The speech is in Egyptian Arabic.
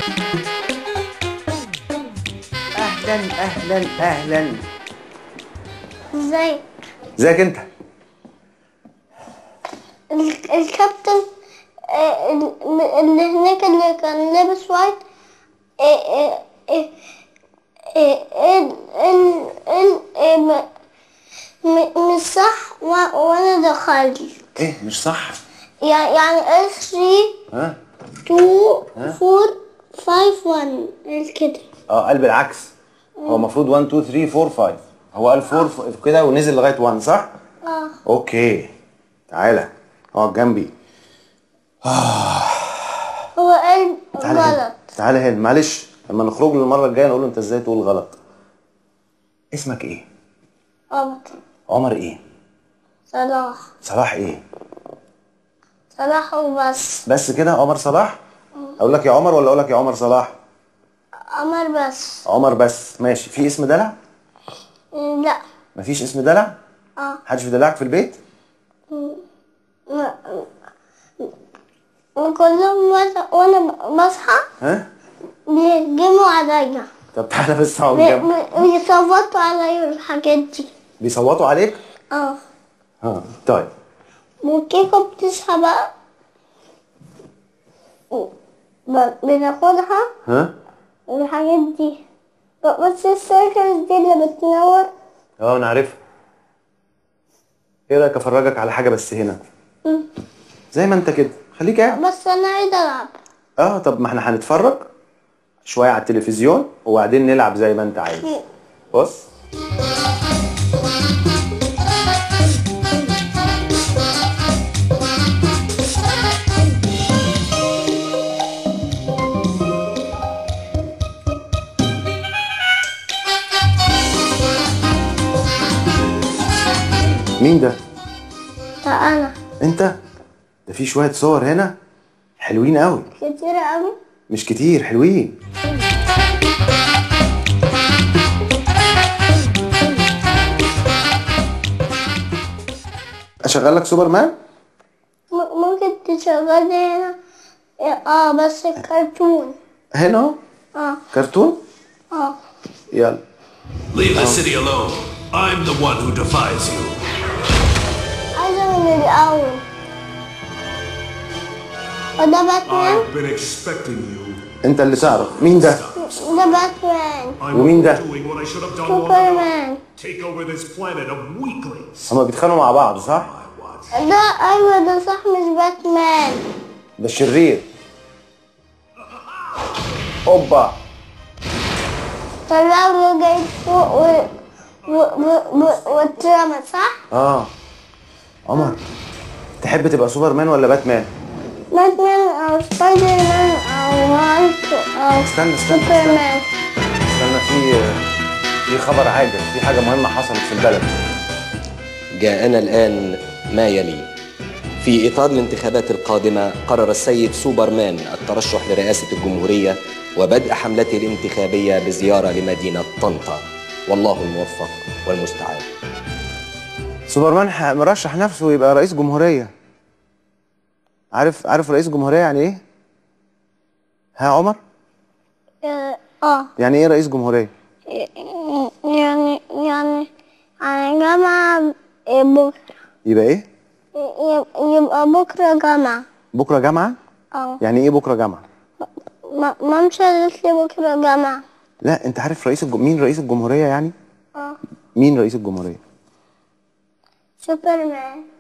اهلا اهلا اهلا ازاي ازيك انت ال- الكابتن آه، ال- اللي هناك اللي كان لابس وايت آه، آه، آه، آه، ال- ال- ال- آه، م- م- مش صح و- وانا دخلت ايه مش صح يعني يعني اس 3 ها 2 4 5 1 كده اه قلب العكس هو المفروض 1 2 3 4 5 هو قال 4 ف- كده ونزل لغايه 1 صح اه اوكي تعالى اقعد جنبي هو قال تعالى هنا غلط تعالى هنا معلش لما نخرج له المره الجايه نقول له انت ازاي تقول غلط اسمك ايه غلط عمر ايه صلاح صلاح ايه صلاح وبس بس كده عمر صلاح اقول لك يا عمر ولا اقول لك يا عمر صلاح عمر بس عمر بس ماشي في اسم دلع لا مفيش اسم دلع اه محدش بيدلعك في البيت كلهم وأنا- وانا بصحى ها بيهجموا عليا طب تعالى بس اقعد بي- جنبي بي- بيصوتوا عليا الحاجات دي بيصوتوا عليك اه ها طيب والكيكة بتصحى بقى ب- بناخدها ها الحاجات دي ب- بس السيركلز دي اللي بتنور اه انا عارفها ايه رايك افرجك على حاجه بس هنا زي ما انت كده خليك قاعد بس انا عايزة العب اه طب ما احنا هنتفرج شويه على التلفزيون وبعدين نلعب زي ما انت عايز بص مين ده ده انا انت ده في شويه صور هنا حلوين قوي كتير قوي مش كتير حلوين اشغل لك سوبرمان م- ممكن تشغلني هنا اه بس كرتون هنا اهو اه كرتون اه يلا Leave the city alone. I'm the one who defies you. عايزة من الأول وده باتمان I've been expecting you. انت اللي تعرف مين ده ده باتمان I'm ومين ده؟ doing what I should have done long ago. سوبرمان Take over this planet of weaklings. هما بيتخانقوا مع بعض صح I watch. ده أيوة ده صح مش باتمان ده الشرير اوبا طلعوا له جاي فوق و و و و واترمى صح؟ اه عمر تحب تبقى سوبرمان ولا باتمان باتمان أو سبايدر مان أو مالك أو استنى استنى سوبرمان استنى في في خبر عاجل في حاجه مهمه حصلت في البلد جاءنا الآن ما يلي في إطار الانتخابات القادمة قرر السيد سوبرمان الترشح لرئاسة الجمهورية وبدء حملته الانتخابية بزيارة لمدينة طنطا والله الموفق والمستعان سوبرمان ح- مرشح نفسه يبقى رئيس جمهوريه عارف عارف رئيس جمهوريه يعني ايه ها عمر اه آه. يعني ايه رئيس جمهوريه يعني يعني يعني جامعة بكرة يبقى ايه يبقى بكرة جامعة بكره جامعه اه يعني ايه بكره جامعه ما مامشي قالت لي بكرة جامعة لا انت عارف رئيس الج... مين رئيس الجمهوريه يعني اه مين رئيس الجمهوريه سوبرمان